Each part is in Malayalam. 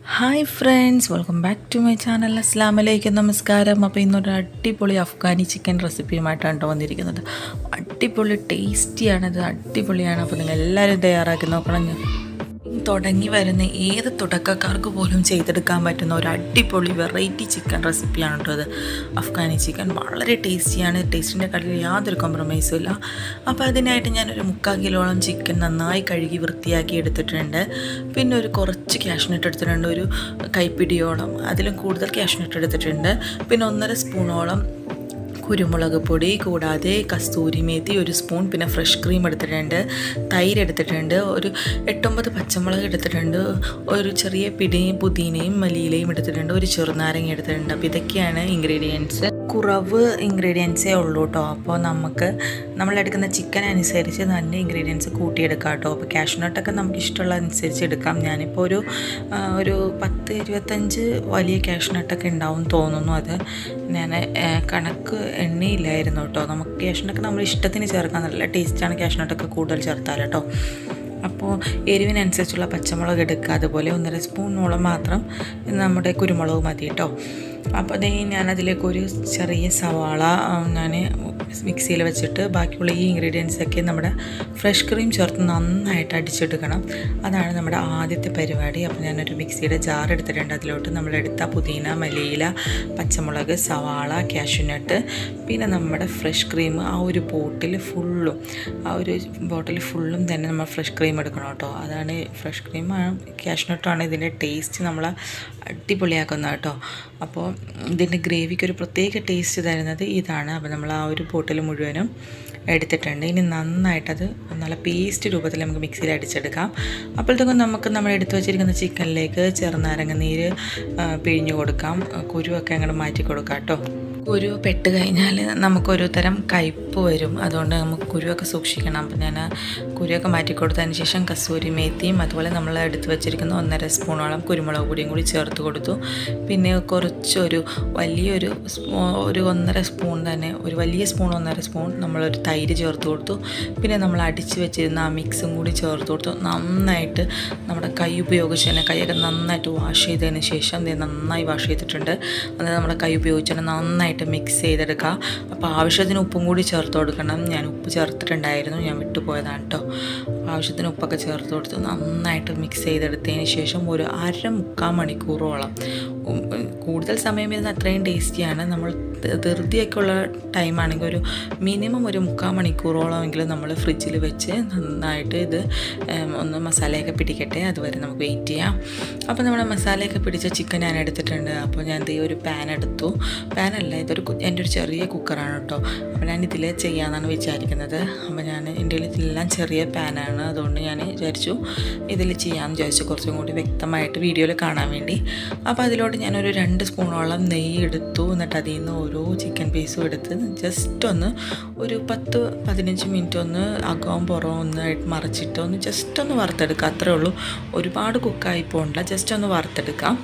hi friends welcome back to my channel അസ്ലാം വലൈക്കും നമസ്കാരം അപ്പോൾ ഇന്നൊരു അടിപൊളി അഫ്ഗാനി ചിക്കൻ റെസിപ്പിയുമായിട്ടാണ് കേട്ടോ വന്നിരിക്കുന്നത് അടിപൊളി ടേസ്റ്റിയാണിത് അടിപൊളിയാണ് അപ്പോൾ നിങ്ങൾ എല്ലാവരും തയ്യാറാക്കി നോക്കണം ഞാൻ തുടങ്ങി വരുന്ന ഏത് തുടക്കക്കാർക്ക് പോലും ചെയ്തെടുക്കാൻ പറ്റുന്ന ഒരു അടിപൊളി വെറൈറ്റി ചിക്കൻ റെസിപ്പിയാണ് കേട്ടോ അത് അഫ്ഗാനി ചിക്കൻ വളരെ ടേസ്റ്റിയാണ് ടേസ്റ്റിൻ്റെ കാര്യത്തിൽ യാതൊരു കോംപ്രമൈസും ഇല്ല അപ്പോൾ അതിനായിട്ട് ഞാനൊരു മുക്കാൽ കിലോളം ചിക്കൻ നന്നായി കഴുകി വൃത്തിയാക്കി എടുത്തിട്ടുണ്ട് പിന്നെ ഒരു കുറച്ച് ക്യാഷ്നട്ട് എടുത്തിട്ടുണ്ട് ഒരു കൈപ്പിടിയോളം അതിലും കൂടുതൽ ക്യാഷ്നട്ട് എടുത്തിട്ടുണ്ട് പിന്നെ ഒന്നര സ്പൂണോളം കുരുമുളക് പൊടി കൂടാതെ കസ്തൂരി മേത്തി ഒരു സ്പൂൺ പിന്നെ ഫ്രഷ് ക്രീം എടുത്തിട്ടുണ്ട് തൈര് എടുത്തിട്ടുണ്ട് ഒരു എട്ടൊമ്പത് പച്ചമുളക് എടുത്തിട്ടുണ്ട് ഒരു ചെറിയ പിടിയും പുതിനയും മല്ലിയിലയും എടുത്തിട്ടുണ്ട് ഒരു ചെറുനാരങ്ങ എടുത്തിട്ടുണ്ട് അപ്പോൾ ഇതൊക്കെയാണ് ഇൻഗ്രീഡിയൻസ് കുറവ് ഇൻഗ്രീഡിയൻസേ ഉള്ളൂ കേട്ടോ അപ്പോൾ നമുക്ക് നമ്മളെടുക്കുന്ന ചിക്കൻ അനുസരിച്ച് തന്നെ ഇൻഗ്രീഡിയൻസ് കൂട്ടിയെടുക്കാം കേട്ടോ അപ്പോൾ കാഷ്നട്ടൊക്കെ നമുക്ക് ഇഷ്ടമുള്ള അനുസരിച്ച് എടുക്കാം ഞാനിപ്പോൾ ഒരു ആ, ഒരു പത്ത് ഇരുപത്തഞ്ച് വലിയ കാഷ്നട്ടൊക്കെ ഉണ്ടാവും തോന്നുന്നു അത് ഞാൻ ആ, കണക്ക് എണ്ണയില്ലായിരുന്നു കേട്ടോ നമുക്ക് കാഷ്നട്ടൊക്കെ നമ്മൾ ഇഷ്ടത്തിന് ചേർക്കാം നല്ല ടേസ്റ്റാണ് കാഷ്നട്ടൊക്കെ കൂടുതൽ ചേർത്താൽ കേട്ടോ അപ്പോൾ എരിവിനനുസരിച്ചുള്ള പച്ചമുളക് എടുക്കുക അതുപോലെ ഒന്നര സ്പൂണോളം മാത്രം നമ്മുടെ കുരുമുളക് മതി കേട്ടോ അപ്പോൾ അതേ ഞാനതിലേക്ക് ഒരു ചെറിയ സവാള ഞാൻ മിക്സിയിൽ വെച്ചിട്ട് ബാക്കിയുള്ള ഈ ഇൻഗ്രീഡിയൻസ് ഒക്കെ നമ്മുടെ ഫ്രഷ് ക്രീം ചേർത്ത് നന്നായിട്ട് അടിച്ചെടുക്കണം അതാണ് നമ്മുടെ ആദ്യത്തെ പരിപാടി അപ്പോൾ ഞാനൊരു മിക്സിയുടെ ജാർ എടുത്തിട്ടുണ്ട് അതിലോട്ട് നമ്മളെടുത്ത പുതിന മല്ലിയില പച്ചമുളക് സവാള കാഷ്യൂനട്ട് പിന്നെ നമ്മുടെ ഫ്രഷ് ക്രീം ആ ഒരു ബോട്ടിൽ ഫുള്ളും ആ ഒരു ബോട്ടിൽ ഫുള്ളും തന്നെ നമ്മൾ ഫ്രഷ് ക്രീം എടുക്കണം കേട്ടോ അതാണ് ഫ്രഷ് ക്രീം കാഷ്നട്ടാണ് ഇതിൻ്റെ ടേസ്റ്റ് നമ്മളെ അടിപൊളിയാക്കുന്നത് കേട്ടോ അപ്പോൾ ഇതിൻ്റെ ഗ്രേവിക്ക് ഒരു പ്രത്യേക ടേസ്റ്റ് തരുന്നത് ഇതാണ് അപ്പോൾ നമ്മൾ ആ ഒരു ബോട്ടിൽ മുഴുവനും എടുത്തിട്ടുണ്ട് ഇനി നന്നായിട്ടത് നല്ല പേസ്റ്റ് രൂപത്തിൽ നമുക്ക് മിക്സിയിൽ അടിച്ചെടുക്കാം അപ്പോഴത്തേക്കും നമുക്ക് നമ്മൾ എടുത്തു വച്ചിരിക്കുന്ന ചിക്കനിലേക്ക് ചെറുനാരങ്ങ നീര് ആ, പിഴിഞ്ഞു കൊടുക്കാം കുരുവൊക്കെ അങ്ങോട്ട് മാറ്റി കൊടുക്കാം കേട്ടോ കുരു പെട്ട് കഴിഞ്ഞാൽ നമുക്കൊരു തരം കയ്പ്പ് വരും അതുകൊണ്ട് നമുക്ക് കുരുവൊക്കെ സൂക്ഷിക്കണം അപ്പം ഞാൻ കുരുവൊക്കെ മാറ്റി കൊടുത്തതിന് ശേഷം കസൂരി മേത്തിയും അതുപോലെ നമ്മൾ എടുത്ത് വെച്ചിരിക്കുന്ന ഒന്നര സ്പൂണോളം കുരുമുളക് പൊടിയും കൂടി ചേർത്ത് കൊടുത്തു പിന്നെ കുറച്ചൊരു വലിയൊരു സ്പൂ- ഒരു ഒന്നര സ്പൂൺ തന്നെ ഒരു വലിയ സ്പൂൺ ഒന്നര സ്പൂൺ നമ്മളൊരു തൈര് ചേർത്ത് കൊടുത്തു പിന്നെ നമ്മൾ അടിച്ച് വെച്ചിരുന്ന ആ മിക്സും കൂടി ചേർത്ത് കൊടുത്തു നന്നായിട്ട് നമ്മുടെ കൈ ഉപയോഗിച്ച് തന്നെ കൈയൊക്കെ നന്നായിട്ട് വാഷ് ചെയ്തതിന് ശേഷം ദേ നന്നായി വാഷ് ചെയ്തിട്ടുണ്ട് അത് നമ്മുടെ കൈ ഉപയോഗിച്ചാണ് നന്നായിട്ട് മിക്സ് ചെയ്തെടുക്കുക അപ്പോൾ ആവശ്യത്തിന് ഉപ്പും കൂടി ചേർത്ത് കൊടുക്കണം ഞാൻ ഉപ്പ് ചേർത്തിട്ടുണ്ടായിരുന്നു ഞാൻ വിട്ടുപോയതാണ് കേട്ടോ അപ്പോൾ ആവശ്യത്തിന് ഉപ്പൊക്കെ ചേർത്ത് കൊടുത്ത് നന്നായിട്ട് മിക്സ് ചെയ്തെടുത്തതിന് ശേഷം ഒരു അര മുക്കാൽ മണിക്കൂറോളം ഉം, കൂടുതൽ സമയം ഇരുന്ന് അത്രയും ടേസ്റ്റിയാണ് നമ്മൾ ധൃ- ധൃതിയൊക്കെ ഉള്ള ടൈമാണെങ്കിൽ ഒരു മിനിമം ഒരു മുക്കാൽ മണിക്കൂറോളമെങ്കിലും നമ്മൾ ഫ്രിഡ്ജിൽ വെച്ച് നന്നായിട്ട് ഇത് ഉം, ഒന്ന് മസാലയൊക്കെ പിടിക്കട്ടെ അതുവരെ നമുക്ക് വെയിറ്റ് ചെയ്യാം അപ്പോൾ നമ്മുടെ മസാലയൊക്കെ പിടിച്ച ചിക്കൻ ഞാൻ എടുത്തിട്ടുണ്ട് അപ്പോൾ ഞാൻ ദേ ഒരു പാൻ എടുത്തു പാനല്ല ഇതൊരു കു- എൻ്റെ ഒരു ചെറിയ കുക്കറാണ് കേട്ടോ അപ്പോൾ ഞാൻ ഇതിൽ ചെയ്യാമെന്നാണ് വിചാരിക്കുന്നത് അപ്പോൾ ഞാൻ എൻ്റെ കയ്യിൽ ഇതെല്ലാം ചെറിയ പാനാണ് അതുകൊണ്ട് ഞാൻ വിചാരിച്ചു ഇതിൽ ചെയ്യാമെന്ന് വിചാരിച്ചു കുറച്ചും കൂടി വ്യക്തമായിട്ട് വീഡിയോയിൽ കാണാൻ വേണ്ടി അപ്പോൾ അതിലോട്ട് ഞാനൊരു രണ്ട് സ്പൂണോളം നെയ്യ് എടുത്തു എന്നിട്ട് അതിൽ നിന്ന് ഓരോ ചിക്കൻ പീസും എടുത്ത് ജസ്റ്റ് ഒന്ന് ഒരു പത്ത് പതിനഞ്ച് മിനിറ്റ് ഒന്ന് അകവും പുറവും ഒന്ന് മറിച്ചിട്ട് ഒന്ന് ജസ്റ്റ് ഒന്ന് വറുത്തെടുക്കുക അത്രേ ഉള്ളൂ ഒരുപാട് കുക്കായി പോകണ്ട ജസ്റ്റ് ഒന്ന് വറുത്തെടുക്കാം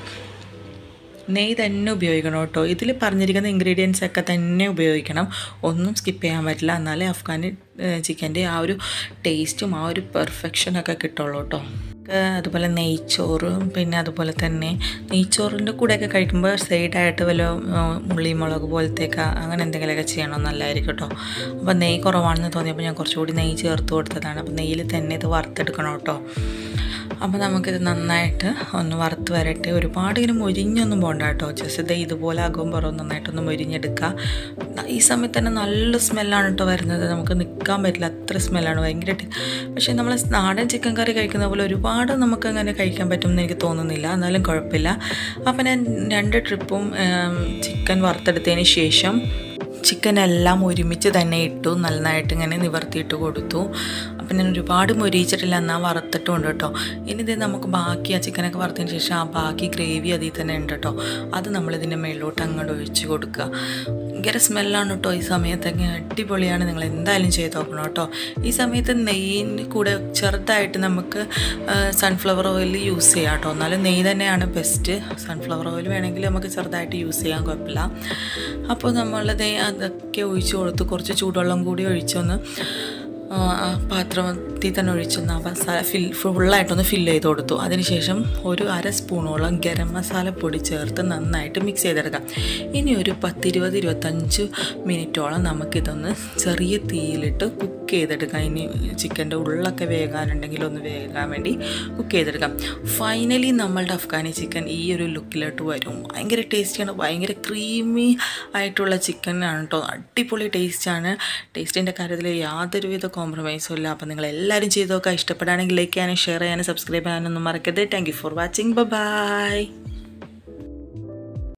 നെയ്യ് തന്നെ ഉപയോഗിക്കണം കേട്ടോ ഇതിൽ പറഞ്ഞിരിക്കുന്ന ഇൻഗ്രീഡിയൻസ് ഒക്കെ തന്നെ ഉപയോഗിക്കണം ഒന്നും സ്കിപ്പ് ചെയ്യാൻ പറ്റില്ല എന്നാലേ അഫ്ഗാനി ചിക്കൻ്റെ ആ ഒരു ടേസ്റ്റും ആ ഒരു പെർഫെക്ഷനൊക്കെ കിട്ടുള്ളൂ കേട്ടോ ഏഹ് അതുപോലെ നെയ്ച്ചോറും പിന്നെ അതുപോലെ തന്നെ നെയ്ച്ചോറിൻ്റെ കൂടെയൊക്കെ കഴിക്കുമ്പോൾ സൈഡായിട്ട് വല്ല ഉള്ളി മുളക് പോലത്തെയൊക്കെ അങ്ങനെ എന്തെങ്കിലുമൊക്കെ ചെയ്യണം നല്ലതായിരിക്കും കേട്ടോ അപ്പോൾ നെയ്യ് കുറവാണെന്ന് തോന്നിയപ്പോൾ ഞാൻ കുറച്ചുകൂടി നെയ്യ് ചേർത്ത് കൊടുത്തതാണ് അപ്പോൾ നെയ്യിൽ തന്നെ ഇത് വറുത്തെടുക്കണം കേട്ടോ അപ്പോൾ നമുക്കിത് നന്നായിട്ട് ഒന്ന് വറുത്ത് വരട്ടെ ഒരുപാട് ഇങ്ങനെ മൊരിഞ്ഞൊന്നും പോകണ്ട കേട്ടോ ജസ്റ്റ് ഇത് ഇതുപോലെ ആകുമ്പോൾ പുറം നന്നായിട്ടൊന്ന് മൊരിഞ്ഞെടുക്കുക ഈ സമയത്ത് തന്നെ നല്ല സ്മെല്ലാണ് കേട്ടോ വരുന്നത് നമുക്ക് നിൽക്കാൻ പറ്റില്ല അത്ര സ്മെല്ലാണ് ഭയങ്കര ടേ- പക്ഷേ നമ്മൾ നാടൻ ചിക്കൻ കറി കഴിക്കുന്ന പോലെ ഒരുപാട് നമുക്ക് അങ്ങനെ കഴിക്കാൻ പറ്റുമെന്ന് എനിക്ക് തോന്നുന്നില്ല എന്നാലും കുഴപ്പമില്ല അപ്പോൾ ഞാൻ രണ്ട് ട്രിപ്പും ചിക്കൻ വറുത്തെടുത്തതിന് ശേഷം ചിക്കൻ എല്ലാം ഒരുമിച്ച് തന്നെ ഇട്ടു നന്നായിട്ട് ഇങ്ങനെ നിവർത്തിയിട്ട് കൊടുത്തു അപ്പം ഞാൻ ഒരുപാട് മൊരിയിച്ചിട്ടില്ല എന്നാൽ വറുത്തിട്ടുണ്ട് കേട്ടോ ഇനി ഇത് നമുക്ക് ബാക്കി ആ ചിക്കനൊക്കെ വറുത്തതിന് ശേഷം ആ ബാക്കി ഗ്രേവി അതിൽ തന്നെ ഉണ്ട് കേട്ടോ അത് നമ്മളിതിൻ്റെ മേളിലോട്ട് അങ്ങോട്ട് ഒഴിച്ച് കൊടുക്കുക ഭയങ്കര സ്മെല്ലാണ് കേട്ടോ ഈ സമയത്തൊക്കെ അടിപൊളിയാണ് നിങ്ങൾ എന്തായാലും ചെയ്ത് നോക്കണം കേട്ടോ ഈ സമയത്ത് നെയ്യിന് കൂടെ ചെറുതായിട്ട് നമുക്ക് സൺഫ്ലവർ ഓയിൽ യൂസ് ചെയ്യാം കേട്ടോ എന്നാലും നെയ്യ് തന്നെയാണ് ബെസ്റ്റ് സൺഫ്ലവർ ഓയിൽ വേണമെങ്കിൽ നമുക്ക് ചെറുതായിട്ട് യൂസ് ചെയ്യാൻ കുഴപ്പമില്ല അപ്പോൾ നമ്മളത് അതൊക്കെ ഒഴിച്ച് കൊടുത്ത് കുറച്ച് ചൂടുവെള്ളം കൂടി ഒഴിച്ചൊന്ന് ആ, ആ പാത്രം തീ തന്നെ ഒഴിച്ചൊന്ന് ആ മസാല ഫിൽ ഫുള്ളായിട്ടൊന്ന് ഫില്ല് ചെയ്ത് കൊടുത്തു അതിനുശേഷം ഒരു അര സ്പൂണോളം ഗരം മസാല പൊടി ചേർത്ത് നന്നായിട്ട് മിക്സ് ചെയ്തെടുക്കാം ഇനി ഒരു പത്തിരുപത് ഇരുപത്തഞ്ച് മിനിറ്റോളം നമുക്കിതൊന്ന് ചെറിയ തീയിലിട്ട് കുക്ക് ചെയ്തെടുക്കാം ഇനി ചിക്കൻ്റെ ഉള്ളൊക്കെ വേകാനുണ്ടെങ്കിൽ ഒന്ന് വേകാൻ വേണ്ടി കുക്ക് ചെയ്തെടുക്കാം ഫൈനലി നമ്മളുടെ അഫ്ഗാനി ചിക്കൻ ഈ ഒരു ലുക്കിലോട്ട് വരും ഭയങ്കര ടേസ്റ്റിയാണ് ഭയങ്കര ക്രീമി ആയിട്ടുള്ള ചിക്കനാണ് കേട്ടോ അടിപൊളി ടേസ്റ്റാണ് ടേസ്റ്റിൻ്റെ കാര്യത്തിൽ യാതൊരുവിധ കോംപ്രമൈസും ഇല്ല അപ്പോൾ നിങ്ങൾ എല്ലാവരും ചെയ്ത് നോക്കുക ഇഷ്ടപ്പെടുകയാണെങ്കിൽ ലൈക്ക് ചെയ്യാനും ഷെയർ ചെയ്യാനും സബ്സ്ക്രൈബ് ചെയ്യാനൊന്നും മറക്കരുത് thank you for watching by